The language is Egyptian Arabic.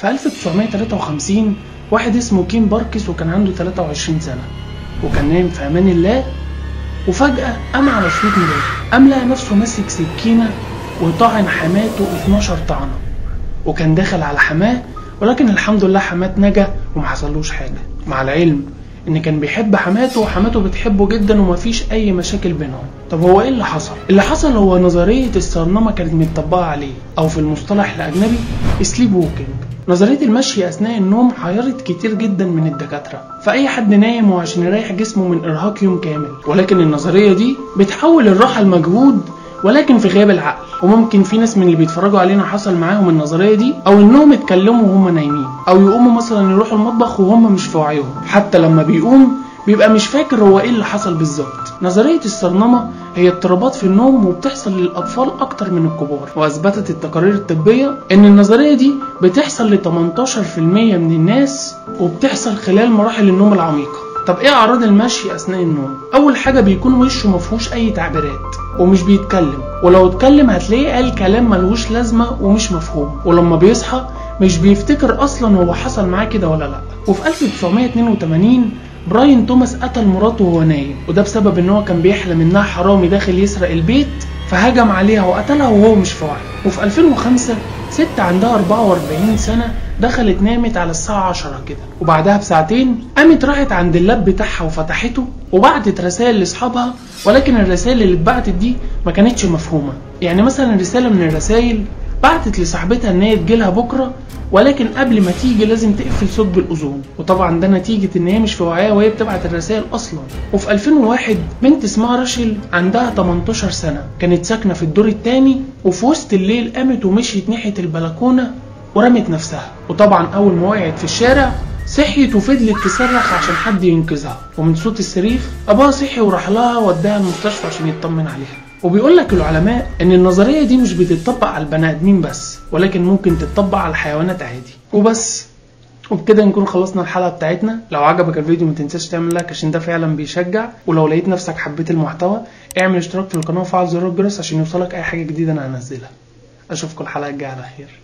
في 1953 واحد اسمه كيم باركس وكان عنده 23 سنة وكان نايم في أمان الله وفجأة قام على صوت نداء قام لقى نفسه ماسك سكينة وطعن حماته 12 طعنة وكان داخل على حماه ولكن الحمد لله حماه نجا ومحصلوش حاجة مع العلم ان كان بيحب حماته وحماته بتحبه جدا ومفيش اي مشاكل بينهم طب هو ايه اللي حصل اللي حصل هو نظرية الصرنمة كانت متطبقة عليه او في المصطلح الاجنبي سليب ووكينج نظرية المشي أثناء النوم حيرت كتير جدا من الدكاترة فأي حد نايم وعشان يريح جسمه من إرهاق يوم كامل ولكن النظرية دي بتحول الراحة لمجهود ولكن في غياب العقل وممكن في ناس من اللي بيتفرجوا علينا حصل معاهم النظريه دي او انهم اتكلموا وهم نايمين او يقوموا مثلا يروحوا المطبخ وهم مش في وعيهم حتى لما بيقوم بيبقى مش فاكر هو ايه اللي حصل بالظبط نظريه الصرنمه هي اضطرابات في النوم وبتحصل للاطفال اكتر من الكبار واثبتت التقارير الطبيه ان النظريه دي بتحصل ل 18% من الناس وبتحصل خلال مراحل النوم العميقه طب ايه اعراض المشي اثناء النوم اول حاجه بيكون وشه مفهوش اي تعبيرات ومش بيتكلم ولو اتكلم هتلاقيه قال كلام ملهوش لازمه ومش مفهوم ولما بيصحى مش بيفتكر اصلا هو حصل معاه كده ولا لا وفي 1982 براين توماس قتل مراته وهو نايم وده بسبب ان هو كان بيحلم انها حرامي داخل يسرق البيت فهجم عليها وقتلها وهو مش في وعي وفي 2005 ست عندها 44 سنة دخلت نامت على الساعة 10 كده وبعدها بساعتين قامت راحت عند اللاب بتاعها وفتحته وبعتت رسائل لاصحابها ولكن الرسائل اللي اتبعتت دي ما كانتش مفهومة يعني مثلا رسالة من الرسائل بعتت لصاحبتها ان هي تجيلها بكرة ولكن قبل ما تيجي لازم تقفل ثقب الاوزون وطبعا ده نتيجة ان هي مش في وعيها وهي بتبعت الرسائل اصلا وفي 2001 بنت اسمها راشل عندها 18 سنة كانت ساكنة في الدور الثاني وفي وسط الليل قامت ومشيت ناحية البلكونة ورمت نفسها وطبعا اول ما وقعت في الشارع صحيت وفضلت تصرخ عشان حد ينقذها ومن صوت الصريخ ابوها صحي وراح لها وداها المستشفى عشان يطمن عليها وبيقول لك العلماء ان النظريه دي مش بتطبق على البني ادمين بس ولكن ممكن تتطبق على الحيوانات عادي وبس وبكده نكون خلصنا الحلقه بتاعتنا لو عجبك الفيديو ما تنساش تعمل لايك عشان ده فعلا بيشجع ولو لقيت نفسك حبيت المحتوى اعمل اشتراك في القناه وفعل زر الجرس عشان يوصلك اي حاجه جديده انا هنزلها اشوفكم الحلقه الجايه على خير